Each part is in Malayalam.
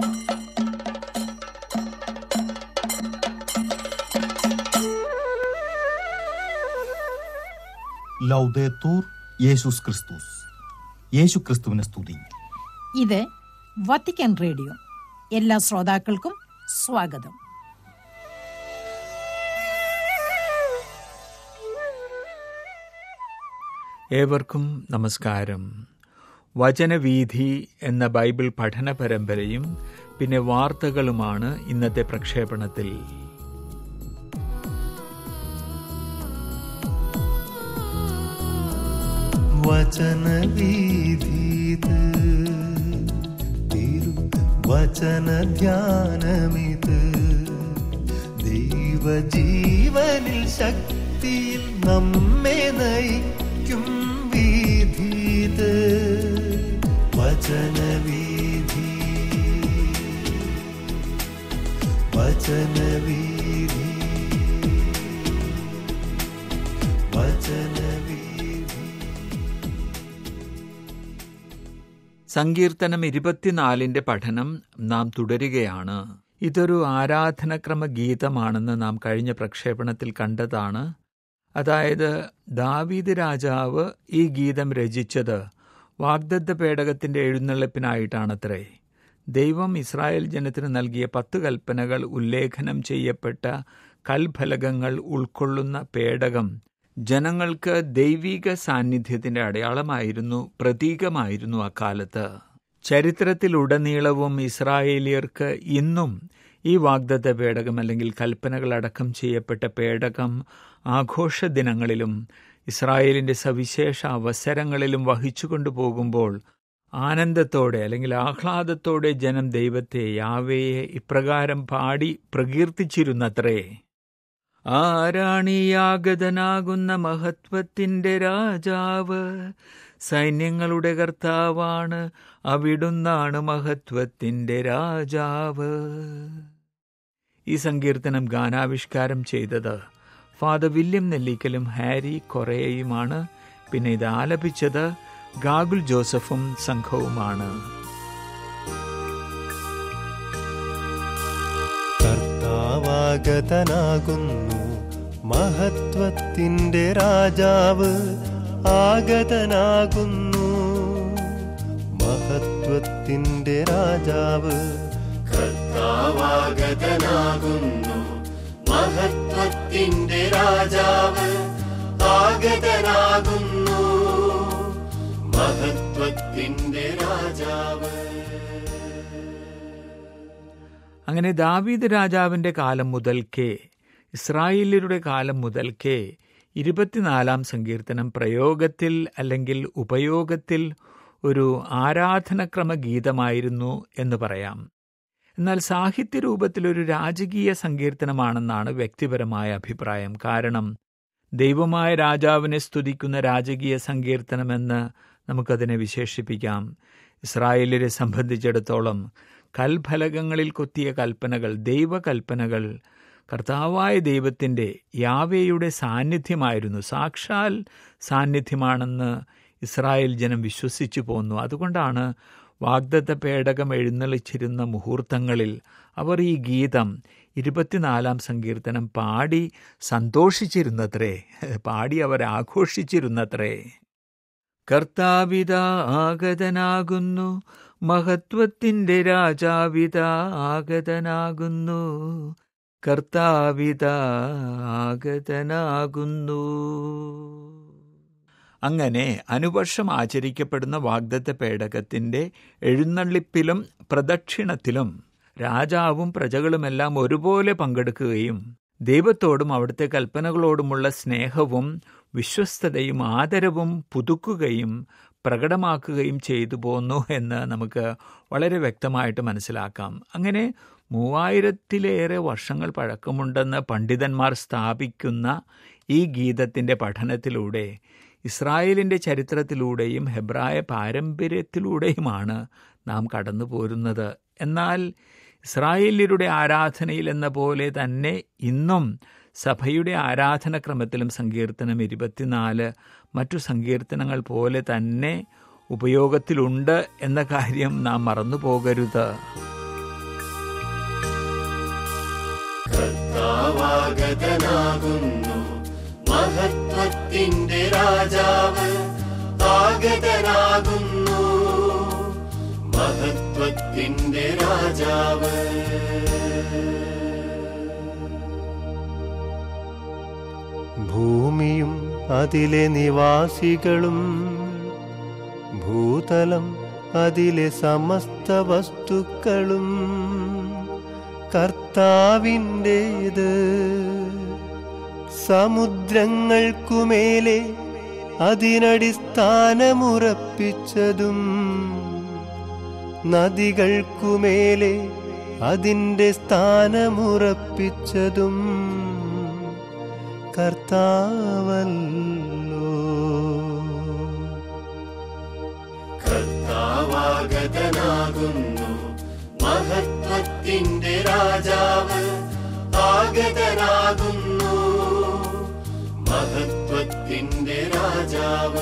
ലൗദേത്തൂർ യേശുസ് ക്രിസ്തുസ് യേശു ക്രിസ്തുവിനെ സ്തുതി ഇത് വത്തിക്കാൻ റേഡിയോ എല്ലാ ശ്രോതാക്കൾക്കും സ്വാഗതം ഏവർക്കും നമസ്കാരം വചനവീഥി എന്ന ബൈബിൾ പഠന പരമ്പരയും പിന്നെ വാർത്തകളുമാണ് ഇന്നത്തെ പ്രക്ഷേപണത്തിൽ വചനവീഥീത് തിരു വചനധ്യാനമിത് ദൈവജീവനിൽ ശക്തിയിൽ നമ്മെ നയിക്കും വീഥീത് വചനവീഥി വചനവീഥി വചനവീഥി സങ്കീർത്തനം ഇരുപത്തിനാലിന്റെ പഠനം നാം തുടരുകയാണ് ഇതൊരു ആരാധനക്രമ ഗീതമാണെന്ന് നാം കഴിഞ്ഞ പ്രക്ഷേപണത്തിൽ കണ്ടതാണ് അതായത് ദാവീദ് രാജാവ് ഈ ഗീതം രചിച്ചത് വാഗ്ദത്ത പേടകത്തിന്റെ എഴുന്നള്ളിപ്പിനായിട്ടാണത്രേ ദൈവം ഇസ്രായേൽ ജനത്തിന് നൽകിയ പത്ത് കൽപ്പനകൾ ഉല്ലേഖനം ചെയ്യപ്പെട്ട കൽഫലകങ്ങൾ ഉൾക്കൊള്ളുന്ന പേടകം ജനങ്ങൾക്ക് ദൈവിക സാന്നിധ്യത്തിന്റെ അടയാളമായിരുന്നു പ്രതീകമായിരുന്നു അക്കാലത്ത് ചരിത്രത്തിലുടനീളവും ഇസ്രായേലിയർക്ക് ഇന്നും ഈ വാഗ്ദത്ത പേടകം അല്ലെങ്കിൽ കൽപ്പനകൾ അടക്കം ചെയ്യപ്പെട്ട പേടകം ആഘോഷ ദിനങ്ങളിലും ഇസ്രായേലിന്റെ സവിശേഷ അവസരങ്ങളിലും വഹിച്ചുകൊണ്ടു പോകുമ്പോൾ ആനന്ദത്തോടെ അല്ലെങ്കിൽ ആഹ്ലാദത്തോടെ ജനം ദൈവത്തെ യാവയെ ഇപ്രകാരം പാടി പ്രകീർത്തിച്ചിരുന്നത്രേ ആരാണിയാഗതനാകുന്ന മഹത്വത്തിന്റെ രാജാവ് സൈന്യങ്ങളുടെ കർത്താവാണ് അവിടുന്നാണ് മഹത്വത്തിന്റെ രാജാവ് ഈ സങ്കീർത്തനം ഗാനാവിഷ്കാരം ചെയ്തത് ഫാദർ വില്യം നെല്ലിക്കലും ഹാരി കൊറേയുമാണ് പിന്നെ ഇത് ആലപിച്ചത് ഗാഗുൽ ജോസഫും സംഘവുമാണ് കർത്താവാഗതനാകുന്നു മഹത്വത്തിന്റെ രാജാവ് ആഗതനാകുന്നു മഹത്വത്തിന്റെ രാജാവ് കർത്താവാഗതനാകുന്നു മഹത്വത്തിന്റെ രാജാവ് ആഗതനാകുന്നു മഹത്വത്തിന്റെ രാജാവ് അങ്ങനെ ദാവീദ് രാജാവിന്റെ കാലം മുതൽക്കേ ഇസ്രായേല്യരുടെ കാലം മുതൽക്കേ ഇരുപത്തിനാലാം സങ്കീർത്തനം പ്രയോഗത്തിൽ അല്ലെങ്കിൽ ഉപയോഗത്തിൽ ഒരു ആരാധനക്രമ ഗീതമായിരുന്നു എന്ന് പറയാം എന്നാൽ സാഹിത്യരൂപത്തിൽ ഒരു രാജകീയ സങ്കീർത്തനമാണെന്നാണ് വ്യക്തിപരമായ അഭിപ്രായം കാരണം ദൈവമായ രാജാവിനെ സ്തുതിക്കുന്ന രാജകീയ സങ്കീർത്തനമെന്ന് നമുക്കതിനെ വിശേഷിപ്പിക്കാം ഇസ്രായേലിനെ സംബന്ധിച്ചിടത്തോളം കൽഫലകങ്ങളിൽ കൊത്തിയ കൽപ്പനകൾ ദൈവകൽപ്പനകൾ കർത്താവായ ദൈവത്തിൻ്റെ യാവേയുടെ സാന്നിധ്യമായിരുന്നു സാക്ഷാൽ സാന്നിധ്യമാണെന്ന് ഇസ്രായേൽ ജനം വിശ്വസിച്ചു പോന്നു അതുകൊണ്ടാണ് വാഗ്ദത്ത പേടകം എഴുന്നള്ളിച്ചിരുന്ന മുഹൂർത്തങ്ങളിൽ അവർ ഈ ഗീതം ഇരുപത്തിനാലാം സങ്കീർത്തനം പാടി സന്തോഷിച്ചിരുന്നത്രേ പാടി അവർ ആഘോഷിച്ചിരുന്നത്രേ കർത്താവിത ആഗതനാകുന്നു മഹത്വത്തിന്റെ രാജാവിത ആഗതനാകുന്നു കർത്താവിത ആഗതനാകുന്നു അങ്ങനെ അനുവർഷം ആചരിക്കപ്പെടുന്ന വാഗ്ദത്ത പേടകത്തിന്റെ എഴുന്നള്ളിപ്പിലും പ്രദക്ഷിണത്തിലും രാജാവും പ്രജകളുമെല്ലാം ഒരുപോലെ പങ്കെടുക്കുകയും ദൈവത്തോടും അവിടുത്തെ കൽപ്പനകളോടുമുള്ള സ്നേഹവും വിശ്വസ്തതയും ആദരവും പുതുക്കുകയും പ്രകടമാക്കുകയും ചെയ്തു പോന്നു എന്ന് നമുക്ക് വളരെ വ്യക്തമായിട്ട് മനസ്സിലാക്കാം അങ്ങനെ മൂവായിരത്തിലേറെ വർഷങ്ങൾ പഴക്കമുണ്ടെന്ന് പണ്ഡിതന്മാർ സ്ഥാപിക്കുന്ന ഈ ഗീതത്തിൻ്റെ പഠനത്തിലൂടെ ഇസ്രായേലിൻ്റെ ചരിത്രത്തിലൂടെയും ഹെബ്രായ പാരമ്പര്യത്തിലൂടെയുമാണ് നാം കടന്നു പോരുന്നത് എന്നാൽ ഇസ്രായേല്യരുടെ ആരാധനയിൽ എന്ന പോലെ തന്നെ ഇന്നും സഭയുടെ ആരാധനക്രമത്തിലും സങ്കീർത്തനം ഇരുപത്തിനാല് മറ്റു സങ്കീർത്തനങ്ങൾ പോലെ തന്നെ ഉപയോഗത്തിലുണ്ട് എന്ന കാര്യം നാം മറന്നു പോകരുത് കർത്താവാഗതനാകുന്നു മഹത്വത്തിന്റെ രാജാവ് ആഗതനാകുന്നു മഹത്വത്തിന്റെ രാജാവ് ഭൂമിയും അതിലെ നിവാസികളും ഭൂതലം അതിലെ സമസ്ത വസ്തുക്കളും കർത്താവിൻ്റേത് സമുദ്രങ്ങൾക്കുമേലെ അതിനടിസ്ഥാനമുറപ്പിച്ചതും നദികൾക്കുമേലെ അതിൻ്റെ സ്ഥാനമുറപ്പിച്ചതും കർത്താവല്ലോ കർത്താവാഗതനാകുന്നു മഹത്വത്തിന്റെ രാജാവ് ആഗതനാകുന്നു മഹത്വത്തിന്റെ രാജാവ്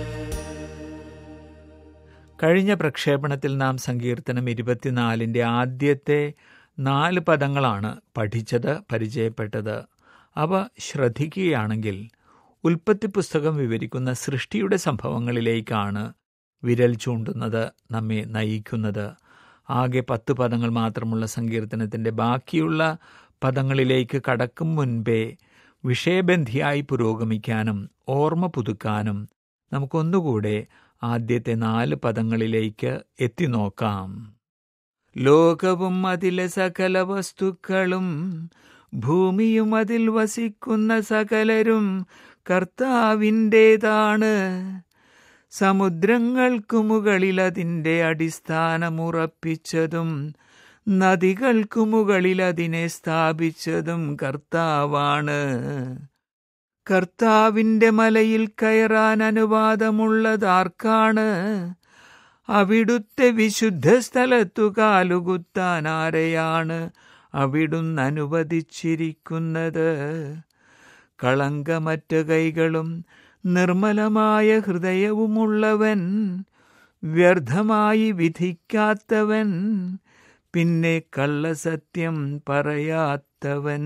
കഴിഞ്ഞ പ്രക്ഷേപണത്തിൽ നാം സങ്കീർത്തനം ഇരുപത്തിനാലിൻ്റെ ആദ്യത്തെ നാല് പദങ്ങളാണ് പഠിച്ചത് പരിചയപ്പെട്ടത് അവ ശ്രദ്ധിക്കുകയാണെങ്കിൽ ഉൽപ്പത്തി പുസ്തകം വിവരിക്കുന്ന സൃഷ്ടിയുടെ സംഭവങ്ങളിലേക്കാണ് വിരൽ ചൂണ്ടുന്നത് നമ്മെ നയിക്കുന്നത് ആകെ പത്ത് പദങ്ങൾ മാത്രമുള്ള സങ്കീർത്തനത്തിൻ്റെ ബാക്കിയുള്ള പദങ്ങളിലേക്ക് കടക്കും മുൻപേ വിഷയബന്ധിയായി പുരോഗമിക്കാനും ഓർമ്മ പുതുക്കാനും നമുക്കൊന്നുകൂടെ ആദ്യത്തെ നാല് പദങ്ങളിലേക്ക് എത്തി നോക്കാം ലോകവും അതിലെ സകല വസ്തുക്കളും ഭൂമിയും അതിൽ വസിക്കുന്ന സകലരും കർത്താവിൻ്റേതാണ് സമുദ്രങ്ങൾക്കു മുകളിൽ അതിൻ്റെ അടിസ്ഥാനമുറപ്പിച്ചതും നദികൾക്കു മുകളിൽ അതിനെ സ്ഥാപിച്ചതും കർത്താവാണ് കർത്താവിന്റെ മലയിൽ കയറാൻ അനുവാദമുള്ളതാർക്കാണ് അവിടുത്തെ വിശുദ്ധ സ്ഥലത്തു കാലുകുത്താൻ ആരെയാണ് അവിടുന്ന് അനുവദിച്ചിരിക്കുന്നത് കളങ്കമറ്റ കൈകളും നിർമ്മലമായ ഹൃദയവുമുള്ളവൻ വ്യർത്ഥമായി വിധിക്കാത്തവൻ പിന്നെ കള്ളസത്യം പറയാത്തവൻ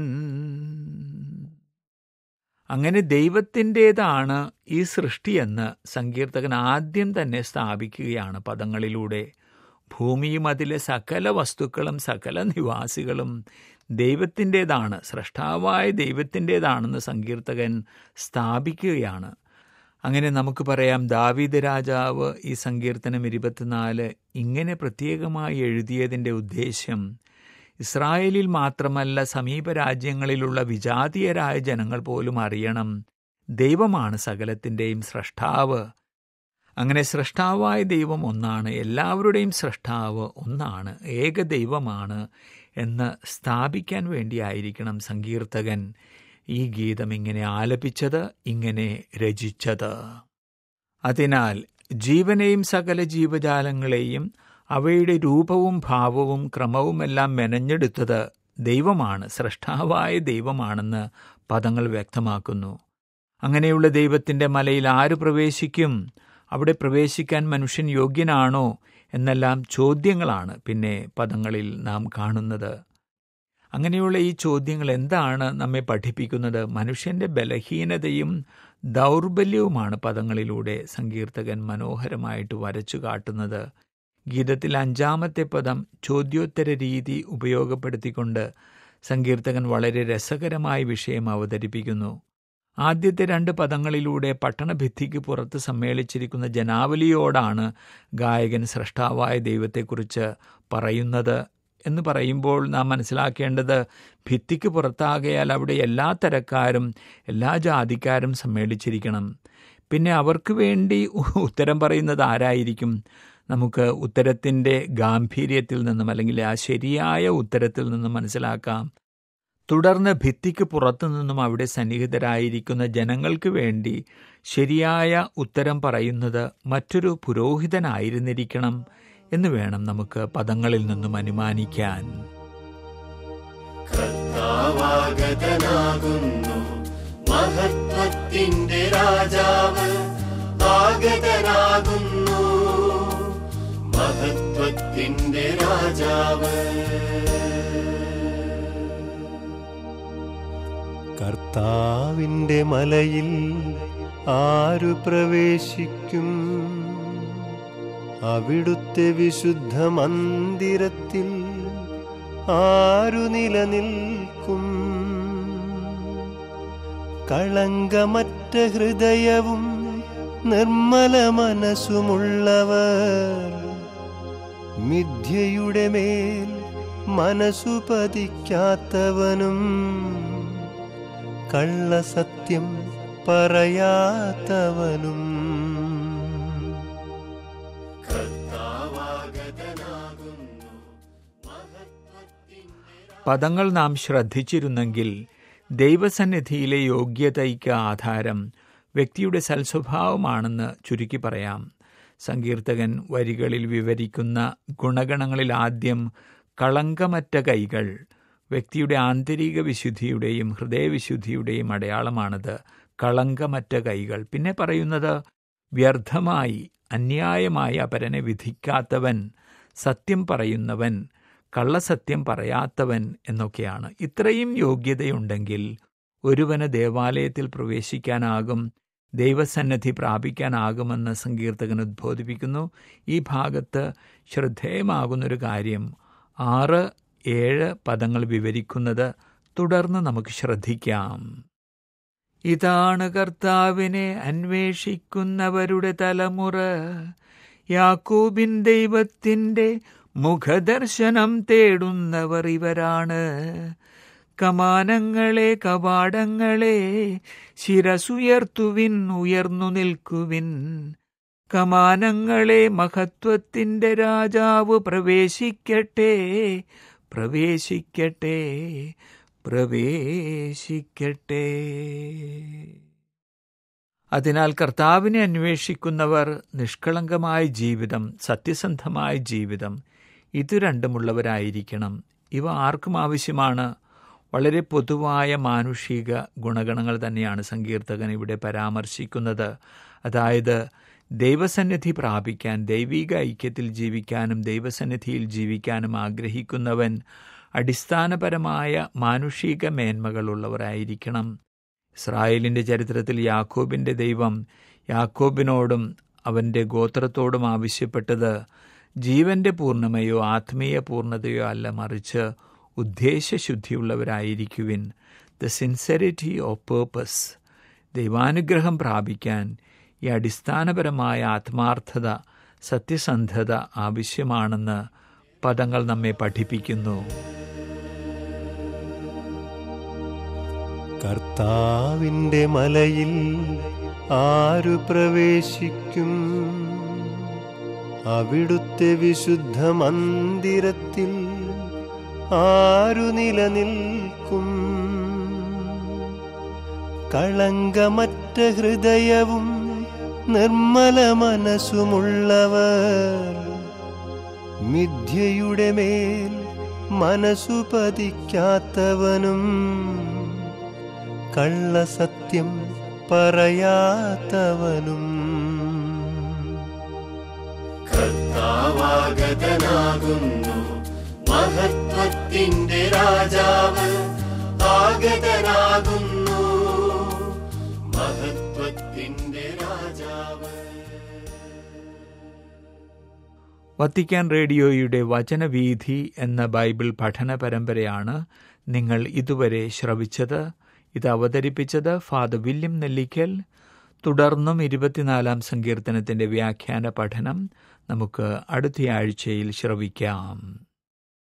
അങ്ങനെ ദൈവത്തിൻ്റേതാണ് ഈ സൃഷ്ടിയെന്ന് സങ്കീർത്തകൻ ആദ്യം തന്നെ സ്ഥാപിക്കുകയാണ് പദങ്ങളിലൂടെ ഭൂമിയും അതിലെ സകല വസ്തുക്കളും സകല നിവാസികളും ദൈവത്തിൻ്റേതാണ് സൃഷ്ടാവായ ദൈവത്തിൻ്റേതാണെന്ന് സങ്കീർത്തകൻ സ്ഥാപിക്കുകയാണ് അങ്ങനെ നമുക്ക് പറയാം ദാവീദ് രാജാവ് ഈ സങ്കീർത്തനം ഇരുപത്തിനാല് ഇങ്ങനെ പ്രത്യേകമായി എഴുതിയതിൻ്റെ ഉദ്ദേശ്യം ഇസ്രായേലിൽ മാത്രമല്ല സമീപ രാജ്യങ്ങളിലുള്ള വിജാതീയരായ ജനങ്ങൾ പോലും അറിയണം ദൈവമാണ് സകലത്തിൻ്റെയും സൃഷ്ടാവ് അങ്ങനെ സൃഷ്ടാവായ ദൈവം ഒന്നാണ് എല്ലാവരുടെയും സൃഷ്ടാവ് ഒന്നാണ് ഏക ദൈവമാണ് എന്ന് സ്ഥാപിക്കാൻ വേണ്ടിയായിരിക്കണം സങ്കീർത്തകൻ ഈ ഗീതം ഇങ്ങനെ ആലപിച്ചത് ഇങ്ങനെ രചിച്ചത് അതിനാൽ ജീവനെയും സകല ജീവജാലങ്ങളെയും അവയുടെ രൂപവും ഭാവവും ക്രമവുമെല്ലാം മെനഞ്ഞെടുത്തത് ദൈവമാണ് സൃഷ്ടാവായ ദൈവമാണെന്ന് പദങ്ങൾ വ്യക്തമാക്കുന്നു അങ്ങനെയുള്ള ദൈവത്തിൻ്റെ മലയിൽ ആര് പ്രവേശിക്കും അവിടെ പ്രവേശിക്കാൻ മനുഷ്യൻ യോഗ്യനാണോ എന്നെല്ലാം ചോദ്യങ്ങളാണ് പിന്നെ പദങ്ങളിൽ നാം കാണുന്നത് അങ്ങനെയുള്ള ഈ ചോദ്യങ്ങൾ എന്താണ് നമ്മെ പഠിപ്പിക്കുന്നത് മനുഷ്യന്റെ ബലഹീനതയും ദൗർബല്യവുമാണ് പദങ്ങളിലൂടെ സങ്കീർത്തകൻ മനോഹരമായിട്ട് വരച്ചു കാട്ടുന്നത് ഗീതത്തിൽ അഞ്ചാമത്തെ പദം ചോദ്യോത്തര രീതി ഉപയോഗപ്പെടുത്തിക്കൊണ്ട് സങ്കീർത്തകൻ വളരെ രസകരമായ വിഷയം അവതരിപ്പിക്കുന്നു ആദ്യത്തെ രണ്ട് പദങ്ങളിലൂടെ പട്ടണഭിത്തിക്ക് പുറത്ത് സമ്മേളിച്ചിരിക്കുന്ന ജനാവലിയോടാണ് ഗായകൻ സൃഷ്ടാവായ ദൈവത്തെക്കുറിച്ച് പറയുന്നത് എന്ന് പറയുമ്പോൾ നാം മനസ്സിലാക്കേണ്ടത് ഭിത്തിക്ക് പുറത്താകയാൽ അവിടെ എല്ലാ തരക്കാരും എല്ലാ ജാതിക്കാരും സമ്മേളിച്ചിരിക്കണം പിന്നെ അവർക്ക് വേണ്ടി ഉത്തരം പറയുന്നത് ആരായിരിക്കും നമുക്ക് ഉത്തരത്തിൻ്റെ ഗാംഭീര്യത്തിൽ നിന്നും അല്ലെങ്കിൽ ആ ശരിയായ ഉത്തരത്തിൽ നിന്നും മനസ്സിലാക്കാം തുടർന്ന് ഭിത്തിക്ക് പുറത്തു നിന്നും അവിടെ സന്നിഹിതരായിരിക്കുന്ന ജനങ്ങൾക്ക് വേണ്ടി ശരിയായ ഉത്തരം പറയുന്നത് മറ്റൊരു പുരോഹിതനായിരുന്നിരിക്കണം എന്ന് വേണം നമുക്ക് പദങ്ങളിൽ നിന്നും അനുമാനിക്കാൻ കർത്താവാഗതനാകുന്നു മഹത്വത്തിന്റെ രാജാവ് ആഗതനാകുന്നു മഹത്വത്തിന്റെ രാജാവ് കർത്താവിൻ്റെ മലയിൽ ആരു പ്രവേശിക്കും അവിടുത്തെ വിശുദ്ധ മന്ദിരത്തിൽ ആരു നിലനിൽക്കും കളങ്കമറ്റ ഹൃദയവും നിർമ്മല മനസ്സുമുള്ളവർ മിഥ്യയുടെ മേൽ മനസ്സു പതിക്കാത്തവനും കള്ളസത്യം പറയാത്തവനും പദങ്ങൾ നാം ശ്രദ്ധിച്ചിരുന്നെങ്കിൽ ദൈവസന്നിധിയിലെ യോഗ്യതയ്ക്ക് ആധാരം വ്യക്തിയുടെ സൽസ്വഭാവമാണെന്ന് ചുരുക്കി പറയാം സങ്കീർത്തകൻ വരികളിൽ വിവരിക്കുന്ന ഗുണഗണങ്ങളിൽ ആദ്യം കളങ്കമറ്റ കൈകൾ വ്യക്തിയുടെ ആന്തരിക വിശുദ്ധിയുടെയും ഹൃദയവിശുദ്ധിയുടെയും അടയാളമാണത് കളങ്കമറ്റ കൈകൾ പിന്നെ പറയുന്നത് വ്യർത്ഥമായി അന്യായമായി അപരനെ വിധിക്കാത്തവൻ സത്യം പറയുന്നവൻ കള്ളസത്യം പറയാത്തവൻ എന്നൊക്കെയാണ് ഇത്രയും യോഗ്യതയുണ്ടെങ്കിൽ ഒരുവന് ദേവാലയത്തിൽ പ്രവേശിക്കാനാകും ദൈവസന്നദ്ധി പ്രാപിക്കാനാകുമെന്ന് സങ്കീർത്തകൻ ഉദ്ബോധിപ്പിക്കുന്നു ഈ ഭാഗത്ത് ശ്രദ്ധേയമാകുന്നൊരു കാര്യം ആറ് ഏഴ് പദങ്ങൾ വിവരിക്കുന്നത് തുടർന്ന് നമുക്ക് ശ്രദ്ധിക്കാം ഇതാണ് കർത്താവിനെ അന്വേഷിക്കുന്നവരുടെ തലമുറ യാക്കൂബിൻ ദൈവത്തിൻ്റെ മുഖദർശനം തേടുന്നവർ ഇവരാണ് കമാനങ്ങളെ കവാടങ്ങളെ ശിരസുയർത്തുവിൻ ഉയർന്നു നിൽക്കുവിൻ കമാനങ്ങളെ മഹത്വത്തിൻ്റെ രാജാവ് പ്രവേശിക്കട്ടെ പ്രവേശിക്കട്ടെ പ്രവേശിക്കട്ടെ അതിനാൽ കർത്താവിനെ അന്വേഷിക്കുന്നവർ നിഷ്കളങ്കമായ ജീവിതം സത്യസന്ധമായ ജീവിതം ഇത് രണ്ടുമുള്ളവരായിരിക്കണം ഇവ ആർക്കും ആവശ്യമാണ് വളരെ പൊതുവായ മാനുഷിക ഗുണഗണങ്ങൾ തന്നെയാണ് സങ്കീർത്തകൻ ഇവിടെ പരാമർശിക്കുന്നത് അതായത് ദൈവസന്നിധി പ്രാപിക്കാൻ ദൈവിക ഐക്യത്തിൽ ജീവിക്കാനും ദൈവസന്നിധിയിൽ ജീവിക്കാനും ആഗ്രഹിക്കുന്നവൻ അടിസ്ഥാനപരമായ മാനുഷിക മേന്മകളുള്ളവരായിരിക്കണം ഇസ്രായേലിൻ്റെ ചരിത്രത്തിൽ യാക്കോബിൻ്റെ ദൈവം യാക്കോബിനോടും അവൻ്റെ ഗോത്രത്തോടും ആവശ്യപ്പെട്ടത് ജീവന്റെ പൂർണ്ണമയോ ആത്മീയ പൂർണ്ണതയോ അല്ല മറിച്ച് ഉദ്ദേശശുദ്ധിയുള്ളവരായിരിക്കുവിൻ ദ സിൻസെറിറ്റി ഓഫ് പേർപ്പസ് ദൈവാനുഗ്രഹം പ്രാപിക്കാൻ ഈ അടിസ്ഥാനപരമായ ആത്മാർത്ഥത സത്യസന്ധത ആവശ്യമാണെന്ന് പദങ്ങൾ നമ്മെ പഠിപ്പിക്കുന്നു കർത്താവിൻ്റെ മലയിൽ ആരു പ്രവേശിക്കും അവിടുത്തെ വിശുദ്ധ മന്ദിരത്തിൽ ആരു നിലനിൽക്കും കളങ്കമറ്റ ഹൃദയവും നിർമ്മല മനസ്സുമുള്ളവർ മിഥ്യയുടെ മേൽ മനസ്സു പതിക്കാത്തവനും കള്ളസത്യം പറയാത്തവനും കർത്താവാഗതനാകുന്നു മഹത്വത്തിന്റെ രാജാവ് ആഗതനാകുന്നു മഹത്വത്തിന്റെ രാജാവ് വത്തിക്കാൻ റേഡിയോയുടെ വചനവീഥി എന്ന ബൈബിൾ പഠന പരമ്പരയാണ് നിങ്ങൾ ഇതുവരെ ശ്രവിച്ചത് ഇത് അവതരിപ്പിച്ചത് ഫാദർ വില്യം നെല്ലിക്കൽ തുടർന്നും ഇരുപത്തിനാലാം സങ്കീർത്തനത്തിന്റെ വ്യാഖ്യാന പഠനം നമുക്ക് അടുത്തയാഴ്ചയിൽ ശ്രവിക്കാം